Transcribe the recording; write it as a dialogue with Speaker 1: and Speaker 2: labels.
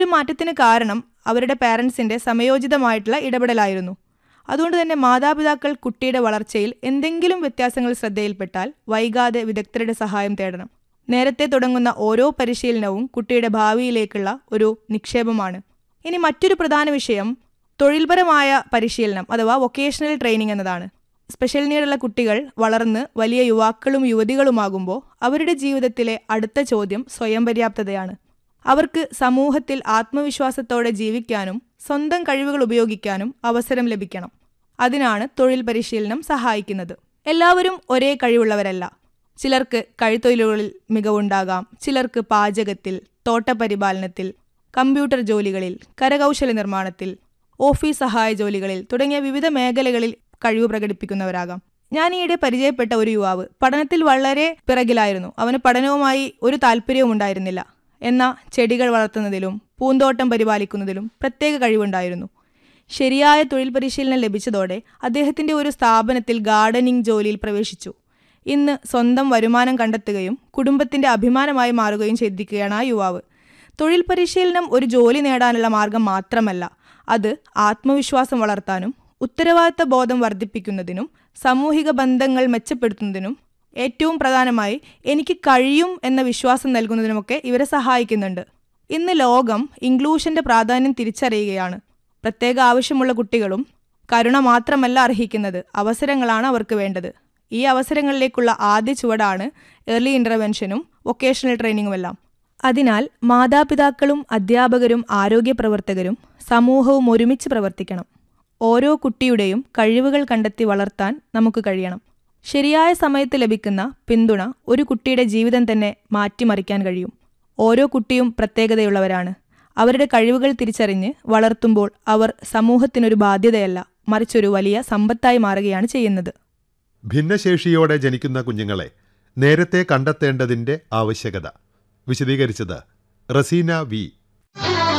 Speaker 1: ഒരു മാറ്റത്തിന് കാരണം അവരുടെ പാരൻസിന്റെ സമയോചിതമായിട്ടുള്ള ഇടപെടലായിരുന്നു അതുകൊണ്ട് തന്നെ മാതാപിതാക്കൾ കുട്ടിയുടെ വളർച്ചയിൽ എന്തെങ്കിലും വ്യത്യാസങ്ങൾ ശ്രദ്ധയിൽപ്പെട്ടാൽ വൈകാതെ വിദഗ്ധരുടെ സഹായം തേടണം നേരത്തെ തുടങ്ങുന്ന ഓരോ പരിശീലനവും കുട്ടിയുടെ ഭാവിയിലേക്കുള്ള ഒരു നിക്ഷേപമാണ് ഇനി മറ്റൊരു പ്രധാന വിഷയം തൊഴിൽപരമായ പരിശീലനം അഥവാ വൊക്കേഷണൽ ട്രെയിനിങ് എന്നതാണ് സ്പെഷ്യൽ നീഡുള്ള കുട്ടികൾ വളർന്ന് വലിയ യുവാക്കളും യുവതികളുമാകുമ്പോൾ അവരുടെ ജീവിതത്തിലെ അടുത്ത ചോദ്യം സ്വയം പര്യാപ്തതയാണ് അവർക്ക് സമൂഹത്തിൽ ആത്മവിശ്വാസത്തോടെ ജീവിക്കാനും സ്വന്തം കഴിവുകൾ ഉപയോഗിക്കാനും അവസരം ലഭിക്കണം അതിനാണ് തൊഴിൽ പരിശീലനം സഹായിക്കുന്നത് എല്ലാവരും ഒരേ കഴിവുള്ളവരല്ല ചിലർക്ക് കഴുത്തൊഴിലുകളിൽ മികവുണ്ടാകാം ചിലർക്ക് പാചകത്തിൽ തോട്ടപരിപാലനത്തിൽ കമ്പ്യൂട്ടർ ജോലികളിൽ കരകൗശല നിർമ്മാണത്തിൽ ഓഫീസ് സഹായ ജോലികളിൽ തുടങ്ങിയ വിവിധ മേഖലകളിൽ കഴിവ് പ്രകടിപ്പിക്കുന്നവരാകാം ഞാൻ ഈയിടെ പരിചയപ്പെട്ട ഒരു യുവാവ് പഠനത്തിൽ വളരെ പിറകിലായിരുന്നു അവന് പഠനവുമായി ഒരു താല്പര്യവും ഉണ്ടായിരുന്നില്ല എന്നാൽ ചെടികൾ വളർത്തുന്നതിലും പൂന്തോട്ടം പരിപാലിക്കുന്നതിലും പ്രത്യേക കഴിവുണ്ടായിരുന്നു ശരിയായ തൊഴിൽ പരിശീലനം ലഭിച്ചതോടെ അദ്ദേഹത്തിന്റെ ഒരു സ്ഥാപനത്തിൽ ഗാർഡനിംഗ് ജോലിയിൽ പ്രവേശിച്ചു ഇന്ന് സ്വന്തം വരുമാനം കണ്ടെത്തുകയും കുടുംബത്തിന്റെ അഭിമാനമായി മാറുകയും ചെയ്തിരിക്കുകയാണ് ആ യുവാവ് തൊഴിൽ പരിശീലനം ഒരു ജോലി നേടാനുള്ള മാർഗം മാത്രമല്ല അത് ആത്മവിശ്വാസം വളർത്താനും ഉത്തരവാദിത്ത ബോധം വർദ്ധിപ്പിക്കുന്നതിനും സാമൂഹിക ബന്ധങ്ങൾ മെച്ചപ്പെടുത്തുന്നതിനും ഏറ്റവും പ്രധാനമായി എനിക്ക് കഴിയും എന്ന വിശ്വാസം നൽകുന്നതിനുമൊക്കെ ഇവരെ സഹായിക്കുന്നുണ്ട് ഇന്ന് ലോകം ഇൻക്ലൂഷന്റെ പ്രാധാന്യം തിരിച്ചറിയുകയാണ് പ്രത്യേക ആവശ്യമുള്ള കുട്ടികളും കരുണ മാത്രമല്ല അർഹിക്കുന്നത് അവസരങ്ങളാണ് അവർക്ക് വേണ്ടത് ഈ അവസരങ്ങളിലേക്കുള്ള ആദ്യ ചുവടാണ് ഏർലി ഇൻ്റർവെൻഷനും വൊക്കേഷണൽ ട്രെയിനിങ്ങുമെല്ലാം അതിനാൽ മാതാപിതാക്കളും അധ്യാപകരും ആരോഗ്യ പ്രവർത്തകരും സമൂഹവും ഒരുമിച്ച് പ്രവർത്തിക്കണം ഓരോ കുട്ടിയുടെയും കഴിവുകൾ കണ്ടെത്തി വളർത്താൻ നമുക്ക് കഴിയണം ശരിയായ സമയത്ത് ലഭിക്കുന്ന പിന്തുണ ഒരു കുട്ടിയുടെ ജീവിതം തന്നെ മാറ്റിമറിക്കാൻ കഴിയും ഓരോ കുട്ടിയും പ്രത്യേകതയുള്ളവരാണ് അവരുടെ കഴിവുകൾ തിരിച്ചറിഞ്ഞ് വളർത്തുമ്പോൾ അവർ സമൂഹത്തിനൊരു ബാധ്യതയല്ല മറിച്ചൊരു വലിയ സമ്പത്തായി മാറുകയാണ് ചെയ്യുന്നത്
Speaker 2: ഭിന്നശേഷിയോടെ ജനിക്കുന്ന കുഞ്ഞുങ്ങളെ നേരത്തെ കണ്ടെത്തേണ്ടതിന്റെ ആവശ്യകത വിശദീകരിച്ചത് റസീന വി